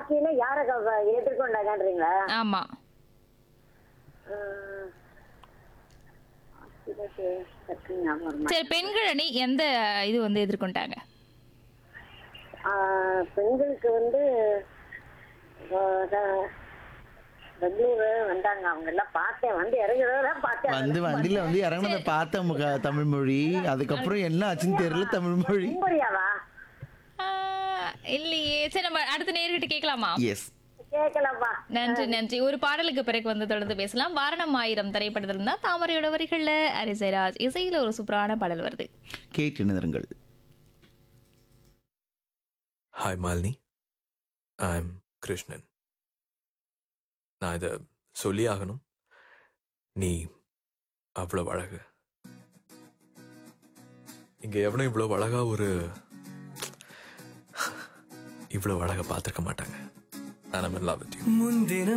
வாழ்க்கையில யார க- எதிர்கொண்டாங்கன்றீங்களா ஆமா உம், இதுக்கு சற்று ஞாபகம் வரல. சரி பெண்கள் அணி எந்த இது வந்து எதிர்கொண்டாங்க ஆ, பெண்களுக்கு வந்து ஆ, த- பெங்களூரு வந்தாங்க அவங்க எல்லாம் பார்த்தேன் வந்து இறங்குறதான் பார்த்தேன் வந்து வண்டியில வந்து இறங்கினதை பார்த்த முக தமிழ் மொழி அதுக்கப்புறம் என்ன ஆச்சுன்னு தெரியல தமிழ் மொழி புரியாவா ஆஹ், இல்லையே சரி நம்ம அடுத்த நேர்கிட்ட கேட்கலாமா எஸ் கேட்கலாம்ப்பா நன்றி நன்றி ஒரு பாடலுக்கு பிறகு வந்து தொடர்ந்து பேசலாம் வாரணம் ஆயிரம் திரைப்படத்துல இருந்தா தாமரையோட வரிகள்ல அரிசைராஜ் இசையில ஒரு சூப்பரான பாடல் வருது கேட்டு நிறுங்கள் hi Malini I am Krishnan நான் இதை சொல்லி ஆகணும் நீ அவ்வளவு அழகு இங்க எவனும் இவ்வளவு அழகா ஒரு இவ்வளவு அழகா பார்த்திருக்க மாட்டாங்க நான் லவ் வித் யூ முன்தினம்